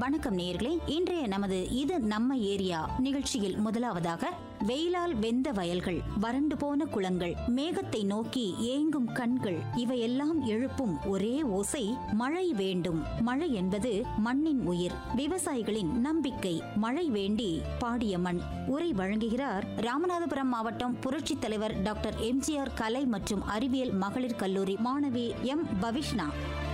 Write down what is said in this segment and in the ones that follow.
வணக்கம் நேயர்களே இன்றைய நமது இது நம்ம ஏரியா நிகழ்ச்சியில் முதலாவதாக வெயிலால் வெந்த வயல்கள் வறண்டு போன குளங்கள் மேகத்தை நோக்கி ஏங்கும் கண்கள் இவையெல்லாம் எழுப்பும் ஒரே ஓசை மழை வேண்டும் மழை என்பது மண்ணின் உயிர் விவசாயிகளின் நம்பிக்கை மழை வேண்டி பாடிய மண் உரை வழங்குகிறார் ராமநாதபுரம் மாவட்டம் புரட்சித் தலைவர் டாக்டர் எம்ஜிஆர் கலை மற்றும் அறிவியல் மகளிர் கல்லூரி மாணவி எம் பவிஷ்ணா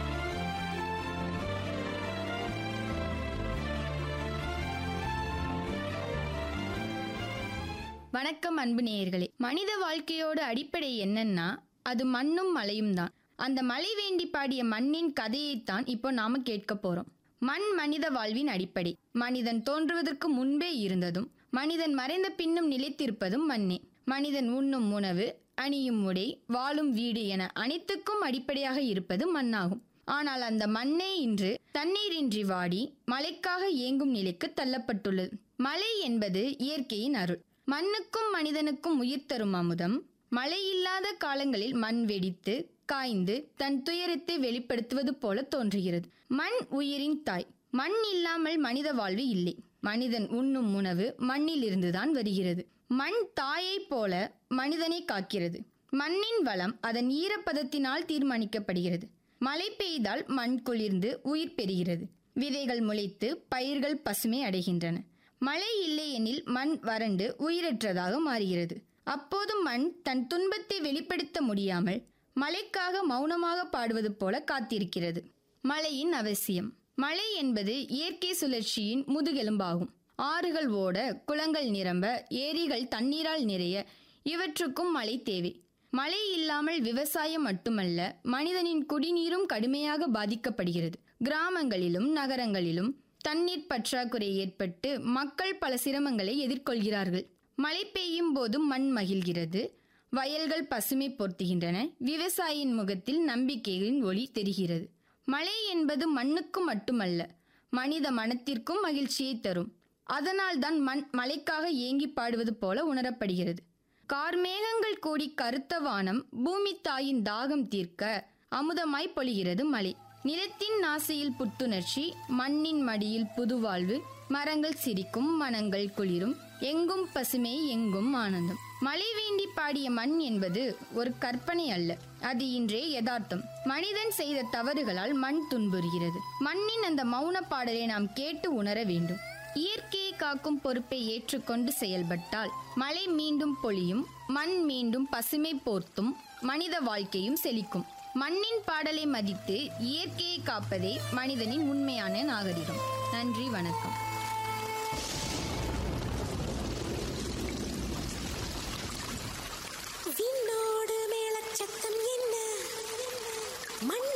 வணக்கம் அன்பு நேயர்களே மனித வாழ்க்கையோட அடிப்படை என்னன்னா அது மண்ணும் மலையும் தான் அந்த மலை வேண்டி பாடிய மண்ணின் கதையைத்தான் இப்போ நாம கேட்க போறோம் மண் மனித வாழ்வின் அடிப்படை மனிதன் தோன்றுவதற்கு முன்பே இருந்ததும் மனிதன் மறைந்த பின்னும் நிலைத்திருப்பதும் மண்ணே மனிதன் உண்ணும் உணவு அணியும் உடை வாழும் வீடு என அனைத்துக்கும் அடிப்படையாக இருப்பது மண்ணாகும் ஆனால் அந்த மண்ணே இன்று தண்ணீரின்றி வாடி மழைக்காக ஏங்கும் நிலைக்கு தள்ளப்பட்டுள்ளது மழை என்பது இயற்கையின் அருள் மண்ணுக்கும் மனிதனுக்கும் உயிர் தரும் அமுதம் மழை இல்லாத காலங்களில் மண் வெடித்து காய்ந்து தன் துயரத்தை வெளிப்படுத்துவது போல தோன்றுகிறது மண் உயிரின் தாய் மண் இல்லாமல் மனித வாழ்வு இல்லை மனிதன் உண்ணும் உணவு மண்ணிலிருந்துதான் வருகிறது மண் தாயைப் போல மனிதனை காக்கிறது மண்ணின் வளம் அதன் ஈரப்பதத்தினால் தீர்மானிக்கப்படுகிறது மழை பெய்தால் மண் குளிர்ந்து உயிர் பெறுகிறது விதைகள் முளைத்து பயிர்கள் பசுமை அடைகின்றன மழை இல்லையெனில் மண் வறண்டு உயிரற்றதாக மாறுகிறது அப்போது மண் தன் துன்பத்தை வெளிப்படுத்த முடியாமல் மழைக்காக மௌனமாக பாடுவது போல காத்திருக்கிறது மழையின் அவசியம் மழை என்பது இயற்கை சுழற்சியின் முதுகெலும்பாகும் ஆறுகள் ஓட குளங்கள் நிரம்ப ஏரிகள் தண்ணீரால் நிறைய இவற்றுக்கும் மழை தேவை மழை இல்லாமல் விவசாயம் மட்டுமல்ல மனிதனின் குடிநீரும் கடுமையாக பாதிக்கப்படுகிறது கிராமங்களிலும் நகரங்களிலும் தண்ணீர் பற்றாக்குறை ஏற்பட்டு மக்கள் பல சிரமங்களை எதிர்கொள்கிறார்கள் மழை பெய்யும் போது மண் மகிழ்கிறது வயல்கள் பசுமை பொருத்துகின்றன விவசாயியின் முகத்தில் நம்பிக்கையின் ஒளி தெரிகிறது மழை என்பது மண்ணுக்கு மட்டுமல்ல மனித மனத்திற்கும் மகிழ்ச்சியை தரும் அதனால்தான் மண் மழைக்காக ஏங்கி பாடுவது போல உணரப்படுகிறது கார்மேகங்கள் கூடி கருத்த வானம் பூமி தாயின் தாகம் தீர்க்க அமுதமாய் பொழிகிறது மழை நிலத்தின் நாசையில் புத்துணர்ச்சி மண்ணின் மடியில் புதுவாழ்வு மரங்கள் சிரிக்கும் மனங்கள் குளிரும் எங்கும் பசுமை எங்கும் ஆனந்தம் மழை வேண்டி பாடிய மண் என்பது ஒரு கற்பனை அல்ல அது இன்றே யதார்த்தம் மனிதன் செய்த தவறுகளால் மண் துன்புறுகிறது மண்ணின் அந்த மௌன பாடலை நாம் கேட்டு உணர வேண்டும் இயற்கையை காக்கும் பொறுப்பை ஏற்றுக்கொண்டு செயல்பட்டால் மழை மீண்டும் பொழியும் மண் மீண்டும் பசுமை போர்த்தும் மனித வாழ்க்கையும் செழிக்கும் மண்ணின் பாடலை மதித்து இயற்கையை காப்பதே மனிதனின் உண்மையான நாகரிகம் நன்றி வணக்கம் விண்ணோடு மேலச்சத்தம் என்ன மண்